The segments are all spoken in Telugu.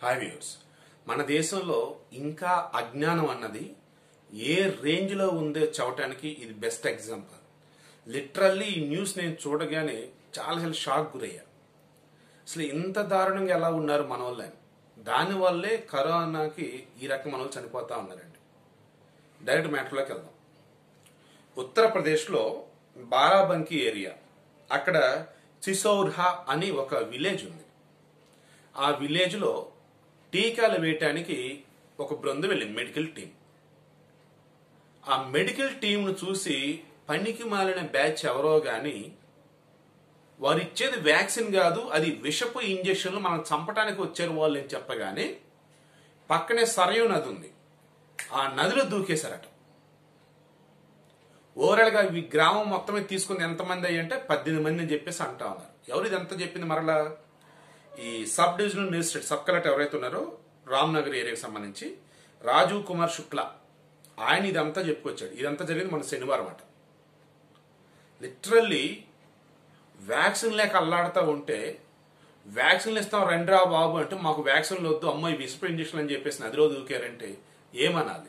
హాయ్ వ్యూర్స్ మన దేశంలో ఇంకా అజ్ఞానం అన్నది ఏ రేంజ్లో ఉందో చెప్పడానికి ఇది బెస్ట్ ఎగ్జాంపుల్ లిటరల్లీ ఈ న్యూస్ నేను చూడగానే చాలా చాలా షాక్ గురయ్యా అసలు ఇంత దారుణంగా ఎలా ఉన్నారు మన వాళ్ళని దానివల్లే కరోనాకి ఈ రకం మన వాళ్ళు చనిపోతా ఉన్నారండి డైరెక్ట్ మ్యాటర్లోకి వెళ్దాం ఉత్తరప్రదేశ్లో బారాబంకి ఏరియా అక్కడ సిసౌర్హా అని ఒక విలేజ్ ఉంది ఆ విలేజ్లో టీకాలు వేయటానికి ఒక బృందం వెళ్ళింది మెడికల్ టీం ఆ మెడికల్ టీంను చూసి పనికి మాలిన బ్యాచ్ ఎవరో గాని వారు ఇచ్చేది వ్యాక్సిన్ కాదు అది విషపు ఇంజక్షన్లు మనం చంపడానికి వచ్చారు వాళ్ళు అని చెప్పగానే పక్కనే సరయూ నది ఉంది ఆ నదిలో దూకేశారట ఓవరాల్ గా ఈ గ్రామం మొత్తమే తీసుకుంది ఎంతమంది అయ్యి అంటే పద్దెనిమిది మంది అని చెప్పేసి అంటా ఉన్నారు ఎవరు ఇదంతా చెప్పింది మరలా ఈ sub divisional magistrate sub collector ఎవరైతే ఉన్నారో రామ్నగర్ ఏరియాకి సంబంధించి రాజీవ్ కుమార్ శుక్లా ఆయన ఇదంతా చెప్పుకొచ్చాడు ఇదంతా జరిగింది మన శనివారం అట లిటరల్లీ వ్యాక్సిన్ లేక అల్లాడుతూ ఉంటే వ్యాక్సిన్లు ఇస్తాం రండిరా బాబు అంటే మాకు వ్యాక్సిన్లు వద్దు అమ్మాయి విసిప ఇంజక్షన్ అని చెప్పేసి నదిలో దూకారంటే ఏమనాలి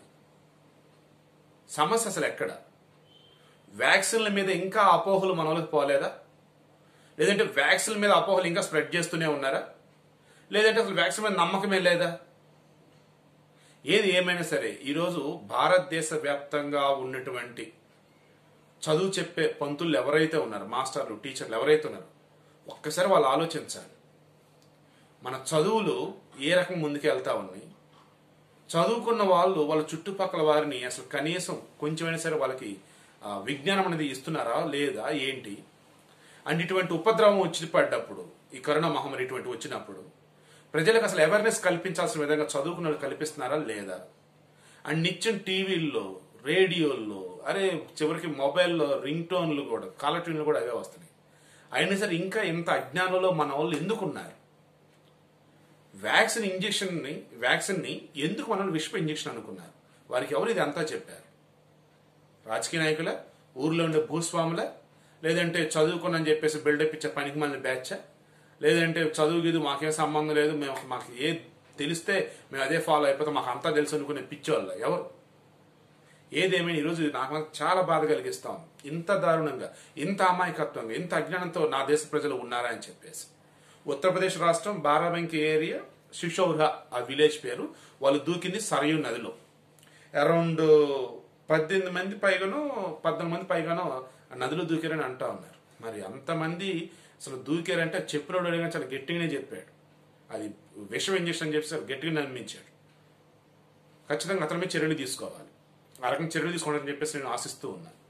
సమస్య అసలు ఎక్కడ వ్యాక్సిన్ల మీద ఇంకా అపోహలు మన వాళ్ళకి పోలేదా లేదంటే వ్యాక్సిన్ మీద అపోహలు ఇంకా స్ప్రెడ్ చేస్తూనే ఉన్నారా లేదంటే అసలు వ్యాక్సిన్ మీద నమ్మకమే లేదా ఏది ఏమైనా సరే ఈరోజు భారతదేశ వ్యాప్తంగా ఉన్నటువంటి చదువు చెప్పే పంతులు ఎవరైతే ఉన్నారో మాస్టర్లు టీచర్లు ఎవరైతే ఉన్నారో ఒక్కసారి వాళ్ళు ఆలోచించాలి మన చదువులు ఏ రకం ముందుకు వెళ్తా ఉన్నాయి చదువుకున్న వాళ్ళు వాళ్ళ చుట్టుపక్కల వారిని అసలు కనీసం కొంచెమైనా సరే వాళ్ళకి ఆ, విజ్ఞానం అనేది ఇస్తున్నారా లేదా ఏంటి అండ్ ఇటువంటి ఉపద్రవం వచ్చి పడ్డప్పుడు ఈ కరోనా మహమ్మారి ఇటువంటి వచ్చినప్పుడు ప్రజలకు అసలు అవేర్నెస్ కల్పించాల్సిన విధంగా చదువుకున్న వాళ్ళు కల్పిస్తున్నారా లేదా అండ్ నిత్యం టీవీల్లో రేడియోల్లో అరే చివరికి మొబైల్లో రింగ్ టోన్లు కూడా కాలర్ ట్యూన్లు కూడా అవే వస్తున్నాయి అయినా సరే ఇంకా ఇంత అజ్ఞానంలో మన వాళ్ళు ఎందుకున్నారు వ్యాక్సిన్ ఇంజక్షన్ని వ్యాక్సిన్ని ఎందుకు మనం విశ్వ ఇంజక్షన్ అనుకున్నారు వారికి ఎవరు ఇది అంతా చెప్పారు రాజకీయ నాయకుల ఊర్లో ఉండే భూస్వాముల లేదంటే చదువుకున్నని చెప్పేసి బిల్డప్ ఇచ్చే పనికి మన బ్యాచ్ లేదంటే చదువు గీదు మాకేం సంబంధం లేదు మేము మాకు ఏ తెలిస్తే మేము అదే ఫాలో అయిపోతాం మాకు అంతా తెలుసు అనుకునే పిచ్చోళ్ళ ఎవరు ఏదేమైనా ఈరోజు నాకు మాత్రం చాలా బాధ కలిగిస్తాం ఇంత దారుణంగా ఇంత అమాయకత్వంగా ఇంత అజ్ఞానంతో నా దేశ ప్రజలు ఉన్నారా అని చెప్పేసి ఉత్తరప్రదేశ్ రాష్ట్రం బారాబంకి ఏరియా శిషౌర్హ ఆ విలేజ్ పేరు వాళ్ళు దూకింది సరయూ నదిలో అరౌండ్ పద్దెనిమిది మంది పైగానో పద్నాలుగు మంది పైగానో ఆ నదిలో దూకారని అంటా ఉన్నారు మరి అంతమంది అసలు దూకారంటే చెప్పినోడు అడిగినా చాలా గట్టిగానే చెప్పాడు అది విషం ఇంజక్షన్ అని చెప్పి గట్టిగా నమ్మించాడు ఖచ్చితంగా అతని మీద చర్యలు తీసుకోవాలి ఆ రకంగా చర్యలు తీసుకోవాలని చెప్పేసి నేను ఆశిస్తూ ఉన్నాను